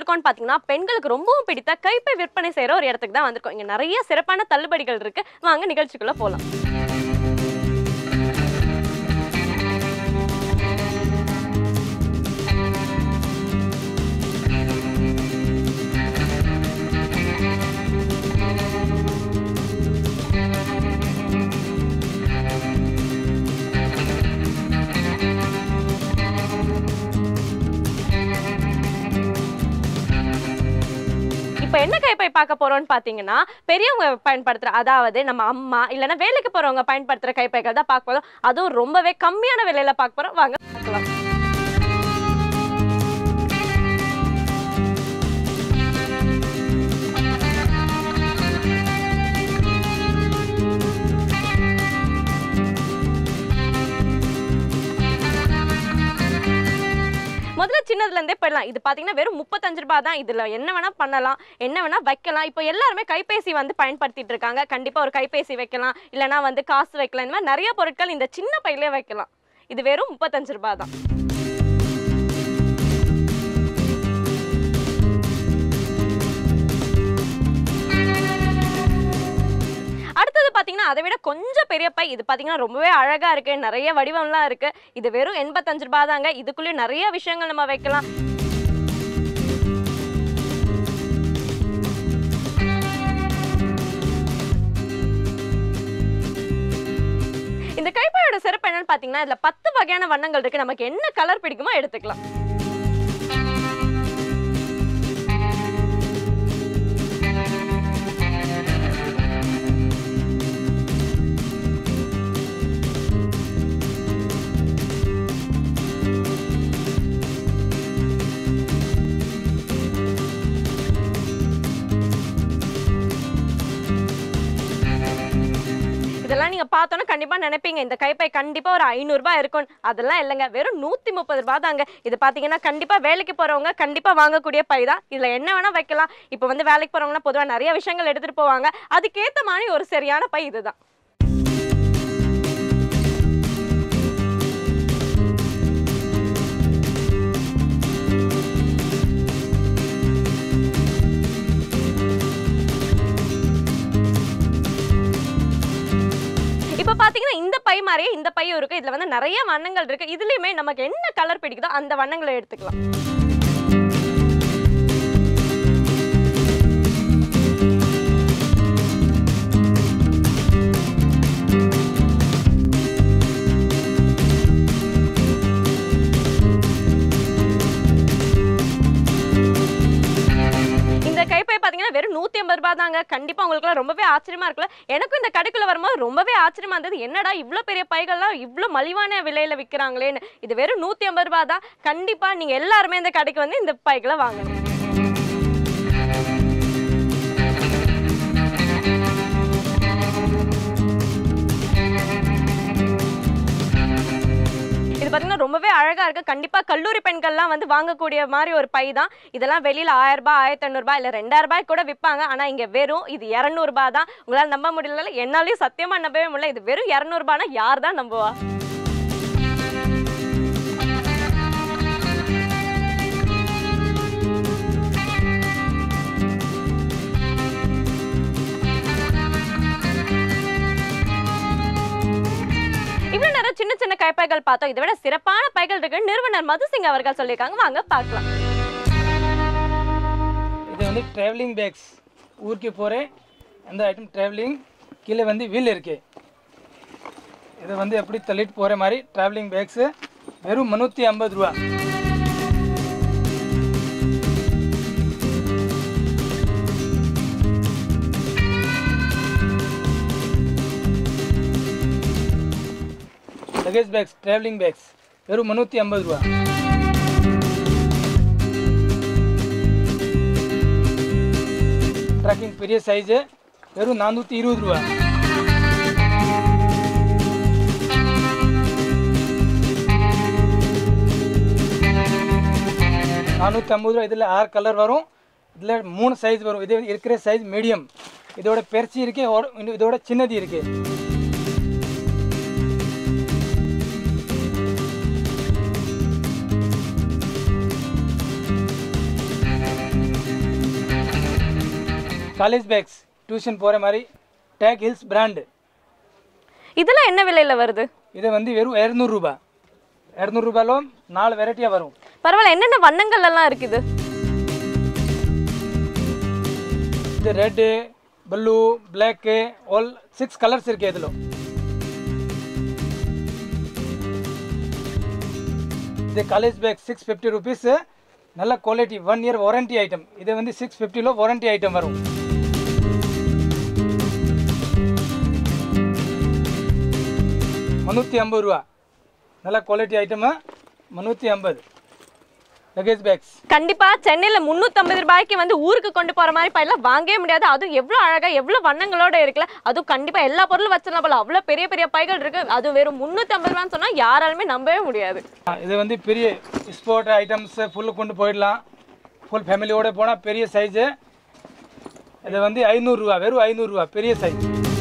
வந்திருக்கோம்னு பார்த்தீங்கன்னா பெண்களுக்கு ரொம்பவும் பிடித்த கைப்பை விற்பனை செய்கிற ஒரு இடத்துக்கு தான் வந்திருக்கோம் இங்கே நிறைய சிறப்பான தள்ளுபடிகள் இருக்கு வாங்க நிகழ்ச்சிக்குள்ள போகலாம் இப்போ என்ன கைப்பை பார்க்க போறோம்னு பார்த்தீங்கன்னா பெரியவங்க பயன்படுத்துற அதாவது நம்ம அம்மா இல்லைன்னா வேலைக்கு போறவங்க பயன்படுத்துற கைப்பைகள் தான் பார்க்க போறோம் அதுவும் ரொம்பவே கம்மியான விலையில பார்க்க போறோம் வாங்க பார்க்கலாம் முதல்ல சின்னதுல இருந்தே போயிடலாம் இது பாத்தீங்கன்னா வெறும் முப்பத்தஞ்சு ரூபாய் தான் இதுல என்ன வேணா பண்ணலாம் என்ன வேணா வைக்கலாம் இப்போ எல்லாருமே கைபேசி வந்து பயன்படுத்திட்டு இருக்காங்க கண்டிப்பா ஒரு கைபேசி வைக்கலாம் இல்லைன்னா வந்து காசு வைக்கலாம் இந்த மாதிரி நிறைய பொருட்கள் இந்த சின்ன பையிலே வைக்கலாம் இது வெறும் முப்பத்தஞ்சு ரூபாய் தான் அடுத்தது பாத்தீங்கன்னா அதை விட கொஞ்சம் பெரிய பை இது பாத்தீங்கன்னா ரொம்பவே அழகா இருக்கு நிறைய வடிவம்லாம் இருக்கு இது வெறும் எண்பத்தஞ்சு ரூபாய் தாங்க இதுக்குள்ளேயும் நிறைய விஷயங்கள் நம்ம வைக்கலாம் இந்த கைப்பையோட சிறப்பு என்னன்னு பாத்தீங்கன்னா இதுல பத்து வகையான வண்ணங்கள் இருக்கு நமக்கு என்ன கலர் பிடிக்குமோ எடுத்துக்கலாம் இதெல்லாம் நீங்க பார்த்தோன்னா கண்டிப்பா நினைப்பீங்க இந்த கைப்பை கண்டிப்பா ஒரு ஐநூறு ரூபாய் இருக்கும் அதெல்லாம் இல்லைங்க வெறும் நூத்தி முப்பது ரூபாய் தாங்க இது பாத்தீங்கன்னா கண்டிப்பா வேலைக்கு போறவங்க கண்டிப்பா வாங்கக்கூடிய பை தான் இதுல என்ன வேணா வைக்கலாம் இப்போ வந்து வேலைக்கு போறவங்கன்னா பொதுவா நிறைய விஷயங்கள் எடுத்துட்டு போவாங்க அதுக்கேத்த மாதிரி ஒரு சரியான பை இதுதான் இப்போ பாத்தீங்கன்னா இந்த பை மாதிரியே இந்த பையும் இருக்கு இதுல வந்து நிறைய வண்ணங்கள் இருக்கு இதுலயுமே நமக்கு என்ன கலர் பிடிக்குதோ அந்த வண்ணங்களை எடுத்துக்கலாம் இந்த கைப்பை பாத்தீங்கன்னா வெறும் நூத்தி ஐம்பது ரூபாய் தாங்க கண்டிப்பா உங்களுக்கு ரொம்பவே ஆச்சரியமா இருக்குல்ல எனக்கும் இந்த கடைக்குள்ள வரும்போது ரொம்பவே ஆச்சரியமா இருந்தது என்னடா இவ்ளோ பெரிய பைகள்லாம் இவ்ளோ மலிவான விலையில விற்கிறாங்களேன்னு இது வெறும் நூத்தி ஐம்பது ரூபாய் தான் கண்டிப்பா நீங்க எல்லாருமே இந்த கடைக்கு வந்து இந்த பைகளை வாங்கணும் இது பார்த்தீங்கன்னா ரொம்பவே அழகா இருக்கு கண்டிப்பா கல்லூரி பெண்கள்லாம் வந்து வாங்கக்கூடிய மாதிரி ஒரு பை தான் இதெல்லாம் வெளியில ஆயிரம் ரூபாய் ஆயிரத்தி ஐநூறுபா இல்ல ரெண்டாயிரம் ரூபாய் கூட விற்பாங்க ஆனா இங்க வெறும் இது இரநூறுபா தான் உங்களால நம்ப முடியல என்னாலயும் சத்தியமா நம்பவே முடியல இது வெறும் இரநூறுபானா யார் தான் நம்புவா இவ்வளவு நேரம் சின்ன சின்ன கைப்பைகள் பார்த்தோம் இதை விட சிறப்பான பைகள் இருக்கு நிறுவனர் மதுசிங் அவர்கள் சொல்லியிருக்காங்க வாங்க பார்க்கலாம் இது வந்து ட்ராவலிங் பேக்ஸ் ஊருக்கு போகிற அந்த ஐட்டம் ட்ராவலிங் கீழே வந்து வீல் இருக்கு இது வந்து எப்படி தள்ளிட்டு போகிற மாதிரி ட்ராவலிங் பேக்ஸு வெறும் முந்நூற்றி ஐம்பது ரூபா லகேஜ் பேக்ஸ் ட்ராவலிங் பேக்ஸ் வெறும் முந்நூற்றி ஐம்பது ரூபா ட்ராக்கிங் பெரிய சைஸு வெறும் நானூற்றி இருபது ரூபா நானூற்றி ஐம்பது ரூபா இதில் ஆறு கலர் வரும் இதில் மூணு சைஸ் வரும் இது இருக்கிற சைஸ் மீடியம் இதோட பெருசி இருக்கு ஒரு- இன்னும் இதோட சின்னது இருக்கு காலேஜ் பேக்ஸ் டியூஷன் போகிற மாதிரி டேக் ஹில்ஸ் பிராண்டு இதெல்லாம் என்ன விலையில வருது இது வந்து வெறும் இரநூறுபா இரநூறுபாலும் நாலு வெரைட்டியாக வரும் பரவாயில்ல என்னென்ன வண்ணங்கள் எல்லாம் இருக்குது இது red blue black all six colours இருக்கு இதில் இது college bag six fifty rupees நல்ல quality one year warranty item இது வந்து சிக்ஸ் ஃபிஃப்டியில் வாரண்டி ஐட்டம் வரும் முந்நூற்றி ஐம்பது ரூபா நல்ல குவாலிட்டி ஐட்டமு முந்நூற்றி ஐம்பது லக்கேஜ் பேக்ஸ் கண்டிப்பா சென்னையில 350 ரூபாய்க்கு வந்து ஊருக்கு கொண்டு போற மாதிரி பையெல்லாம் வாங்கவே முடியாது அதுவும் எவ்வளவு அழகா எவ்வளவு வண்ணங்களோட இருக்குல்ல அதுவும் கண்டிப்பா எல்லா பொருளும் வச்சிடலாம் போல அவ்வளவு பெரிய பெரிய பைகள் இருக்கு அதுவும் வெறும் 350 ரூபான்னு சொன்னா யாராலுமே நம்பவே முடியாது ஆ, இது வந்து பெரிய ஸ்போர்ட் ஐட்டம்ஸ் ஃபுல்லு கொண்டு போயிடலாம் ஃபுல் ஃபேமிலியோட போனால் பெரிய சைஸு இது வந்து ஐநூறுரூவா வெறும் ஐநூறுரூவா பெரிய சைஸ்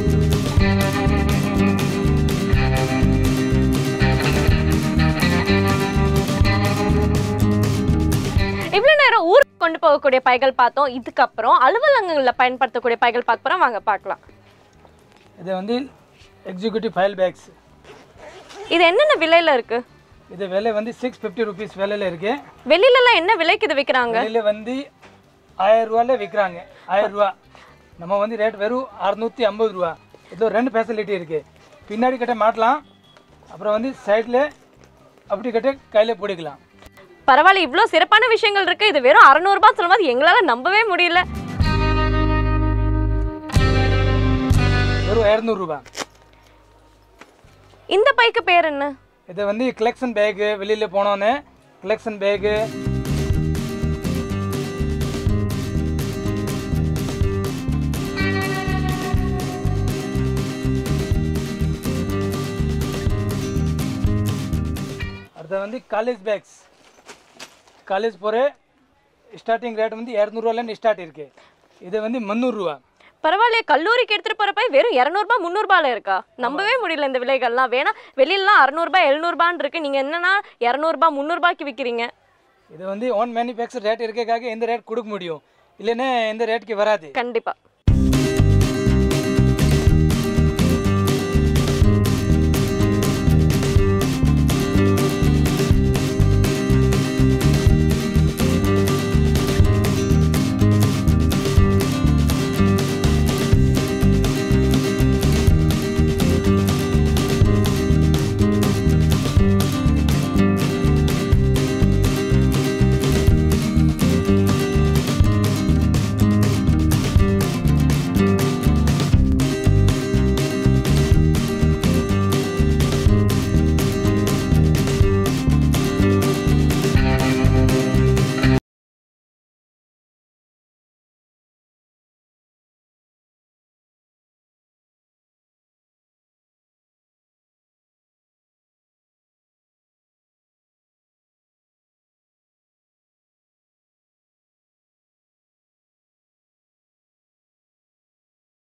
இவ்வளவு நேரம் ஊருக்கு கொண்டு போகக்கூடிய பைகள் பார்த்தோம் இதுக்கப்புறம் அலுவலகங்கள்ல பயன்படுத்தக்கூடிய பைகள் பார்க்க போறோம் வாங்க பார்க்கலாம் இது வந்து எக்ஸிக்யூட்டிவ் ஃபைல் பேக்ஸ் இது என்னென்ன விலையில இருக்கு இது விலை வந்து சிக்ஸ் ஃபிஃப்டி ருபீஸ் விலையில் இருக்கு வெளியில எல்லாம் என்ன விலைக்கு இது விக்கிறாங்க வெளியில் வந்து ஆயிரம் ரூபாயில் விற்கிறாங்க ஆயிரம் ரூபா நம்ம வந்து ரேட் வெறும் அறுநூற்றி ஐம்பது ரூபா இதில் ரெண்டு ஃபெசிலிட்டி இருக்குது பின்னாடி கட்ட மாட்டலாம் அப்புறம் வந்து சைடில் அப்படி கட்ட கையில் பிடிக்கலாம் பரவாயில்ல இவ்வளவு சிறப்பான விஷயங்கள் இருக்கு இது வெறும் 600 ரூபாய் சொல்லும்போது எங்களால நம்பவே முடியல வெறும் இரநூறுபா இந்த பைக்கு பேர் என்ன இது வந்து கலெக்ஷன் பேக்கு வெளியில் போனோன்னே கலெக்ஷன் பேக்கு அடுத்து வந்து காலேஜ் பேக்ஸ் காலேஜ் போகிற ஸ்டார்டிங் ரேட் வந்து இரநூறுவாலேருந்து ஸ்டார்ட் இருக்கு இது வந்து முந்நூறுரூவா பரவாயில்லையே கல்லூரிக்கு எடுத்துட்டு போற பை வெறும் 200 ரூபாய் 300 ரூபாயில இருக்கா நம்பவே முடியல இந்த விலைகள்லாம் வேணா வெளியிலலாம் 600 ரூபாய் 700 ரூபான்னு இருக்கு நீங்க என்னன்னா 200 ரூபாய் 300 ரூபாய்க்கு விக்கிறீங்க இது வந்து ஓன் மேனுஃபேக்சர் ரேட் இருக்கக்காக இந்த ரேட் கொடுக்க முடியும் இல்லைன்னா இந்த ரேட்டுக்கு வராது கண்டிப்பா